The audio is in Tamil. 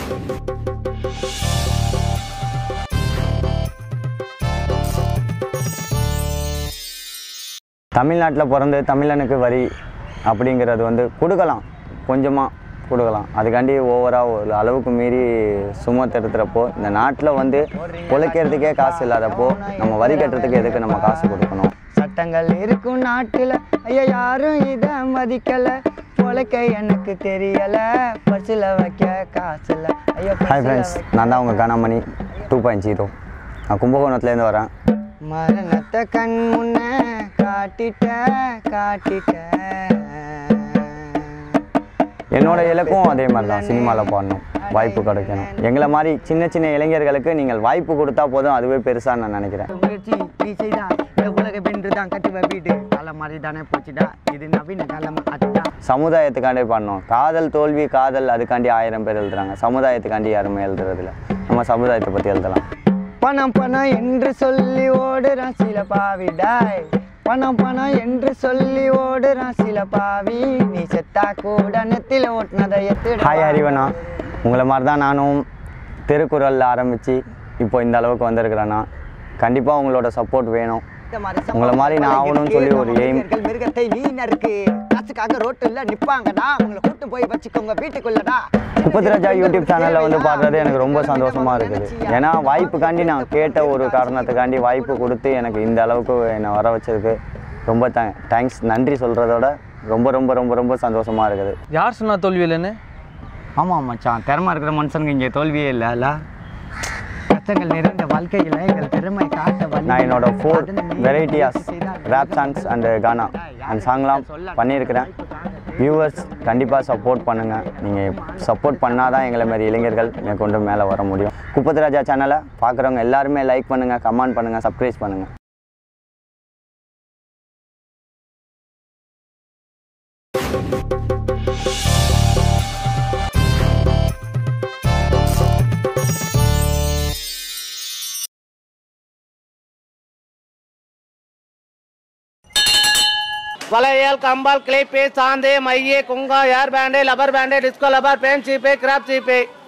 தமிழ்நாட்டில் பிறந்து தமிழனுக்கு வரி அப்படிங்கிறது வந்து கொடுக்கலாம் கொஞ்சமாக கொடுக்கலாம் அதுக்காண்டி ஓவராக ஒரு அளவுக்கு மீறி சுமத்தெடுத்துறப்போ இந்த நாட்டில் வந்து பொழைக்கிறதுக்கே காசு இல்லாதப்போ நம்ம வரி கட்டுறதுக்கு எதுக்கு நம்ம காசு கொடுக்கணும் சட்டங்கள் இருக்கும் நாட்டில் ஐயா யாரும் இதை மதிக்கல பொழைக்க எனக்கு தெரியல பர்சில் வைக்க காசு இல்லை ஐயோ ஹாய் ஃப்ரெண்ட்ஸ் நான் தான் உங்கள் கனாமணி டூ பாயிண்ட் ஜீரோ நான் கும்பகோணத்துலேருந்து வரேன் மரணத்தை கண் முன்ன காட்டிட்ட காட்டிட்ட என்னோட இலக்கும் அதே மாதிரி தான் சினிமாவில் பாடணும் வாய்ப்பு கிடைக்கணும் எங்களை மாதிரி சின்ன சின்ன இளைஞர்களுக்கு நீங்கள் வாய்ப்பு கொடுத்தா போதும் அதுவே பெருசாக நான் நினைக்கிறேன் முயற்சி நீ செய்தா இந்த உலக வென்று தான் கட்டுவ வீடு கால மாதிரி தானே போச்சுடா இது நவீன காலம் அதுதான் சமுதாயத்துக்காண்டி பாடணும் காதல் தோல்வி காதல் அதுக்காண்டி ஆயிரம் பேர் எழுதுறாங்க சமுதாயத்துக்காண்டி யாருமே எழுதுறதில்ல நம்ம சமுதாயத்தை பற்றி எழுதலாம் பணம் பணம் என்று சொல்லி ஓடுறான் சில பாவிடாய் பணம் பணம் என்று சொல்லி ஓடுறான் சில பாவி நீ செத்தா கூட நெத்தில ஓட்டுனதை எத்திட ஹாய் ஹரிவண்ணா உங்களை மாதிரி தான் நானும் திருக்குறளில் ஆரம்பித்து இப்போ இந்த அளவுக்கு வந்திருக்கிறேன்னா கண்டிப்பாக உங்களோட சப்போர்ட் வேணும் உங்களை மாதிரி நான் ஆகணும்னு சொல்லி ஒரு aim. மிருகங்கள் மிருகத்தை வீணருக்கு காசுக்காக ரோட்டுல நிப்பாங்கடா உங்களை கூட்டு போய் வச்சுக்கோங்க வீட்டுக்குள்ளடா முப்பத்தி ராஜா யூடியூப் சேனலில் வந்து பாடுறது எனக்கு ரொம்ப சந்தோஷமாக இருக்குது ஏன்னா வாய்ப்புக்காண்டி நான் கேட்ட ஒரு காரணத்துக்காண்டி வாய்ப்பு கொடுத்து எனக்கு இந்த அளவுக்கு என்னை வர வச்சதுக்கு ரொம்ப தே தேங்க்ஸ் நன்றி சொல்கிறதோட ரொம்ப ரொம்ப ரொம்ப ரொம்ப சந்தோஷமாக இருக்குது யார் சொன்னா தோல்வி இல்லைன்னு ஆமாம் மச்சான் திறமை இருக்கிற மனுஷனுக்கு இங்கே தோல்வியே இல்லைல்ல கஷ்டங்கள் நிறைந்த வாழ்க்கையில் எங்கள் திறமை காட்ட வழி நான் என்னோட ஃபோர் அதனை நீ வெரைட்டியாஸ் முயற்சி செய்தால் ரேப் சாங்ஸ் அண்டு கானா அந்த சாங்லாம் பண்ணியிருக்கிறேன் வியூவர்ஸ் கண்டிப்பாக சப்போர்ட் பண்ணுங்கள் நீங்கள் சப்போர்ட் பண்ணால் தான் எங்களை மாதிரி இளைஞர்கள் மேற்கொண்டு மேலே வர முடியும் குப்பத்து ராஜா சேனலை பார்க்குறவங்க எல்லாருமே லைக் பண்ணுங்கள் கமெண்ட் பண்ணுங்கள் சப்ஸ்கிரைப் பண்ணுங்கள் வளையல் கம்பால் கிளிப்பு சாந்து மைய குங்கா hair band rubber band disco rubber பேன் சீப்பு கிராப் சீப்பு